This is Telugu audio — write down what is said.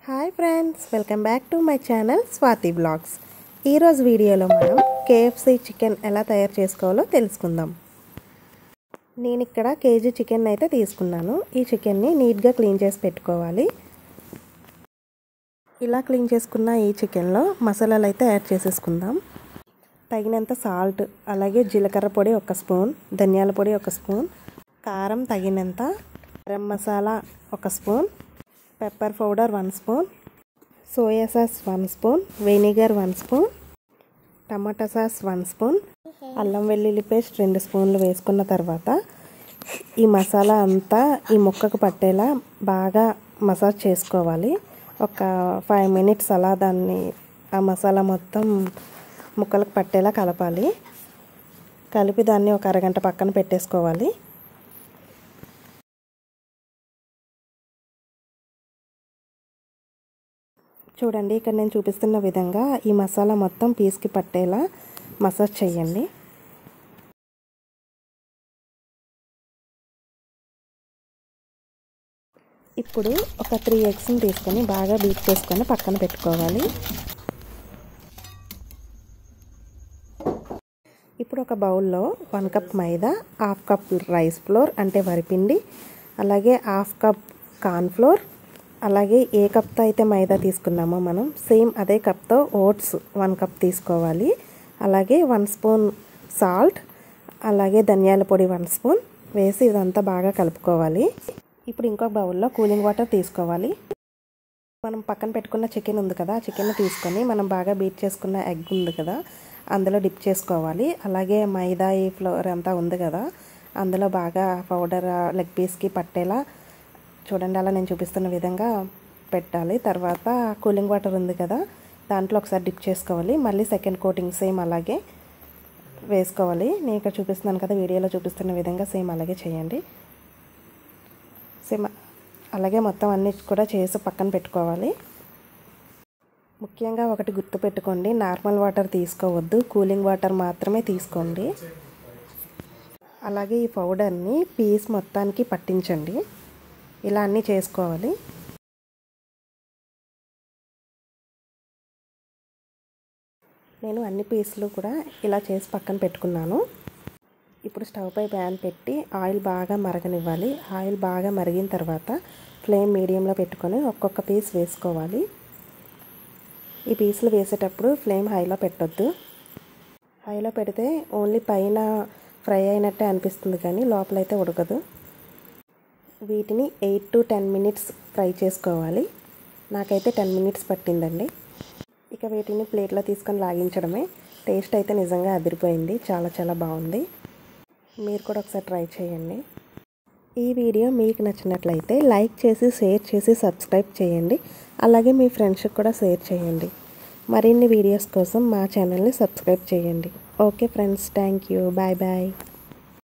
hi friends welcome back to my channel Swathi blogs ఈరోజు వీడియోలో మనం కేఎఫ్సి చికెన్ ఎలా తయారు చేసుకోవాలో తెలుసుకుందాం నేను ఇక్కడ కేజీ చికెన్ అయితే తీసుకున్నాను ఈ చికెన్ని నీట్గా క్లీన్ చేసి పెట్టుకోవాలి ఇలా క్లీన్ చేసుకున్న ఈ చికెన్లో మసాలాలు అయితే యాడ్ చేసేసుకుందాం తగినంత సాల్ట్ అలాగే జీలకర్ర పొడి ఒక స్పూన్ ధనియాల పొడి ఒక స్పూన్ కారం తగినంత గరం మసాలా ఒక spoon pepper powder one spoon soya sauce one spoon vinegar one spoon tomato sauce one spoon అల్లం వెల్లుల్లి పేస్ట్ రెండు స్పూన్లు వేసుకున్న తర్వాత ఈ మసాలా అంతా ఈ ముక్కకు పట్టేలా బాగా మసాజ్ చేసుకోవాలి ఒక ఫైవ్ మినిట్స్ అలా దాన్ని ఆ మసాలా మొత్తం ముక్కలకు పట్టేలా కలపాలి కలిపి దాన్ని ఒక అరగంట పక్కన పెట్టేసుకోవాలి చూడండి ఇక్కడ నేను చూపిస్తున్న విధంగా ఈ మసాలా మొత్తం పీస్కి పట్టేలా మసాజ్ చేయండి ఇప్పుడు ఒక త్రీ ఎగ్స్ని తీసుకొని బాగా బీట్ చేసుకొని పక్కన పెట్టుకోవాలి ఇప్పుడు ఒక బౌల్లో one cup maida half cup rice flour అంటే వరిపిండి అలాగే హాఫ్ కప్ కార్న్ ఫ్లోర్ అలాగే ఏ కప్తో అయితే మైదా తీసుకున్నామో మనం సేమ్ అదే కప్తో ఓట్స్ వన్ కప్ తీసుకోవాలి అలాగే వన్ స్పూన్ సాల్ట్ అలాగే ధనియాల పొడి వన్ స్పూన్ వేసి ఇదంతా బాగా కలుపుకోవాలి ఇప్పుడు ఇంకొక బౌల్లో కూలింగ్ వాటర్ తీసుకోవాలి మనం పక్కన పెట్టుకున్న చికెన్ ఉంది కదా ఆ చికెన్ తీసుకొని మనం బాగా బీట్ చేసుకున్న ఎగ్ ఉంది కదా అందులో డిప్ చేసుకోవాలి అలాగే మైదా ఈ ఫ్లోర్ అంతా ఉంది కదా అందులో బాగా పౌడర్ లెగ్ పీస్కి పట్టేలా చూడండి అలా నేను చూపిస్తున్న విధంగా పెట్టాలి తర్వాత కూలింగ్ వాటర్ ఉంది కదా దాంట్లో ఒకసారి డిప్ చేసుకోవాలి మళ్ళీ సెకండ్ కోటింగ్ సేమ్ అలాగే వేసుకోవాలి నేను ఇక్కడ చూపిస్తున్నాను కదా వీడియోలో చూపిస్తున్న విధంగా సేమ్ అలాగే చేయండి సేమ్ అలాగే మొత్తం అన్నీ కూడా చేసి పక్కన పెట్టుకోవాలి ముఖ్యంగా ఒకటి గుర్తు పెట్టుకోండి నార్మల్ వాటర్ తీసుకోవద్దు కూలింగ్ వాటర్ మాత్రమే తీసుకోండి అలాగే ఈ పౌడర్ని పీస్ మొత్తానికి పట్టించండి ఇలా అన్నీ చేసుకోవాలి నేను అన్ని పీసులు కూడా ఇలా చేసి పక్కన పెట్టుకున్నాను ఇప్పుడు స్టవ్ పై ప్యాన్ పెట్టి ఆయిల్ బాగా మరగనివ్వాలి ఆయిల్ బాగా మరిగిన తర్వాత ఫ్లేమ్ మీడియంలో పెట్టుకొని ఒక్కొక్క పీస్ వేసుకోవాలి ఈ పీసులు వేసేటప్పుడు ఫ్లేమ్ హైలో పెట్టొద్దు హైలో పెడితే ఓన్లీ పైన ఫ్రై అయినట్టే అనిపిస్తుంది కానీ లోపలైతే ఉడకదు వీటిని eight to ten minutes fry చేసుకోవాలి నాకైతే టెన్ మినిట్స్ పట్టిందండి ఇక వీటిని ప్లేట్లో తీసుకొని లాగించడమే టేస్ట్ అయితే నిజంగా అదిరిపోయింది చాలా చాలా బాగుంది మీరు కూడా ఒకసారి ట్రై చేయండి ఈ వీడియో మీకు నచ్చినట్లయితే లైక్ చేసి షేర్ చేసి సబ్స్క్రైబ్ చేయండి అలాగే మీ ఫ్రెండ్స్కి కూడా షేర్ చేయండి మరిన్ని వీడియోస్ కోసం మా ఛానల్ని సబ్స్క్రైబ్ చేయండి okay friends thank you bye bye